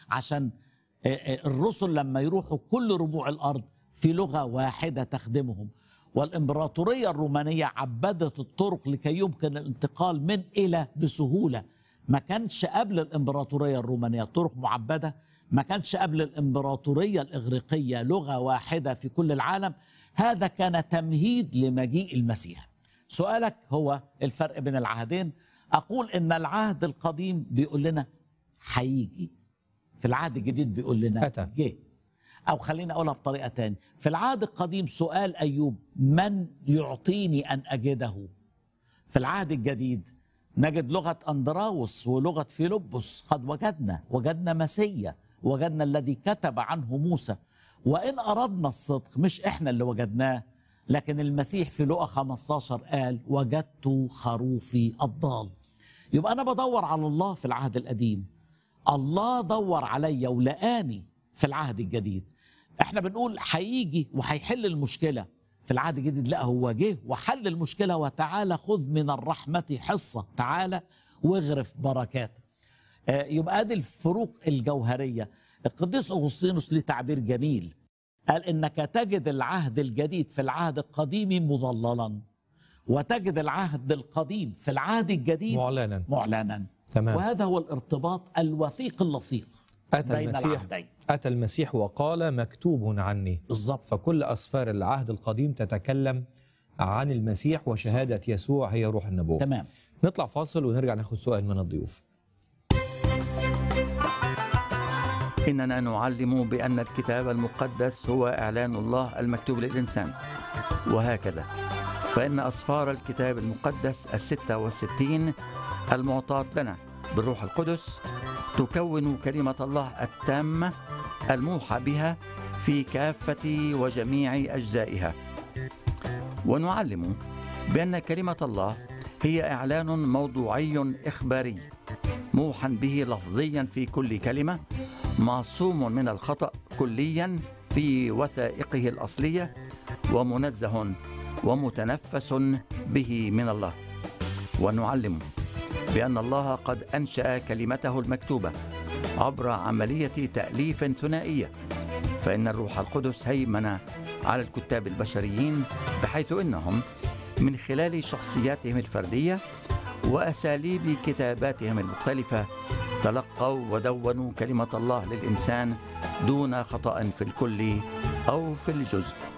عشان آه، آه، الرسل لما يروحوا كل ربوع الارض في لغه واحده تخدمهم والامبراطوريه الرومانيه عبدت الطرق لكي يمكن الانتقال من الى بسهوله ما كانش قبل الامبراطوريه الرومانيه طرق معبده ما كانش قبل الامبراطوريه الاغريقيه لغه واحده في كل العالم هذا كان تمهيد لمجيء المسيح سؤالك هو الفرق بين العهدين اقول ان العهد القديم بيقول لنا هيجي في العهد الجديد بيقول لنا أتى. جه او خليني اقولها بطريقه تانية في العهد القديم سؤال ايوب من يعطيني ان اجده في العهد الجديد نجد لغه اندراوس ولغه فيلبس قد وجدنا وجدنا مسيا وجدنا الذي كتب عنه موسى وان اردنا الصدق مش احنا اللي وجدناه لكن المسيح في لقا 15 قال وجدت خروفي الضال يبقى انا بدور على الله في العهد القديم الله دور عليا ولقاني في العهد الجديد احنا بنقول هيجي وهيحل المشكله في العهد الجديد لا هو جه وحل المشكله وتعالى خذ من الرحمه حصه تعالى واغرف بركات آه، يبقى ادي الفروق الجوهريه القديس اغسطينوس ليه تعبير جميل قال انك تجد العهد الجديد في العهد القديم مضللا وتجد العهد القديم في العهد الجديد معلنا معلنا تمام. وهذا هو الارتباط الوثيق اللصيق أتى بين المسيح العهدين أتى المسيح وقال مكتوب عني بالظبط فكل أسفار العهد القديم تتكلم عن المسيح وشهادة يسوع هي روح النبوة تمام نطلع فاصل ونرجع ناخد سؤال من الضيوف إننا نعلم بأن الكتاب المقدس هو إعلان الله المكتوب للإنسان وهكذا فإن أسفار الكتاب المقدس الستة والستين المعطاة لنا بالروح القدس تكون كلمة الله التامة الموحى بها في كافة وجميع أجزائها ونعلم بأن كلمة الله هي إعلان موضوعي إخباري موحى به لفظيا في كل كلمة معصوم من الخطأ كليا في وثائقه الأصلية ومنزه ومتنفس به من الله ونعلم بأن الله قد أنشأ كلمته المكتوبة عبر عملية تأليف ثنائية فإن الروح القدس هيمن على الكتاب البشريين بحيث إنهم من خلال شخصياتهم الفردية وأساليب كتاباتهم المختلفة تلقوا ودونوا كلمة الله للإنسان دون خطأ في الكل أو في الجزء